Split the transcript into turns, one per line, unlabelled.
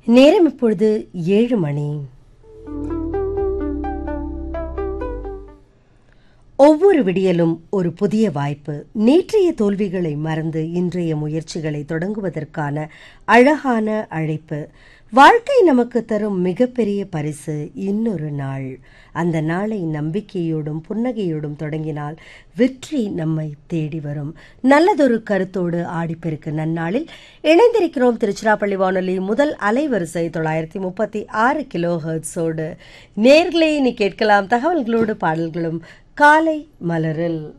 நேரம் இப்பொழுது ஏழு மணி ஒவ்வொரு விடியலும் ஒரு புதிய வாய்ப்பு நேற்றைய தோல்விகளை மறந்து இன்றைய முயற்சிகளை தொடங்குவதற்கான அழகான அழைப்பு வாழ்க்கை நமக்கு தரும் மிகப்பெரிய பரிசு இன்னொரு நாள் அந்த நாளை நம்பிக்கையோடும் புன்னகையோடும் தொடங்கினால் வெற்றி நம்மை தேடி வரும் நல்லதொரு கருத்தோடு ஆடிப்பெருக்கு நன்னாளில் இணைந்திருக்கிறோம் திருச்சிராப்பள்ளி வானொலி முதல் அலைவரிசை தொள்ளாயிரத்தி முப்பத்தி ஆறு கிலோ ஹெர்ட்ஸோடு நேர்களே இனி கேட்கலாம் தகவல்களோடு பாடல்களும் காலை மலரில்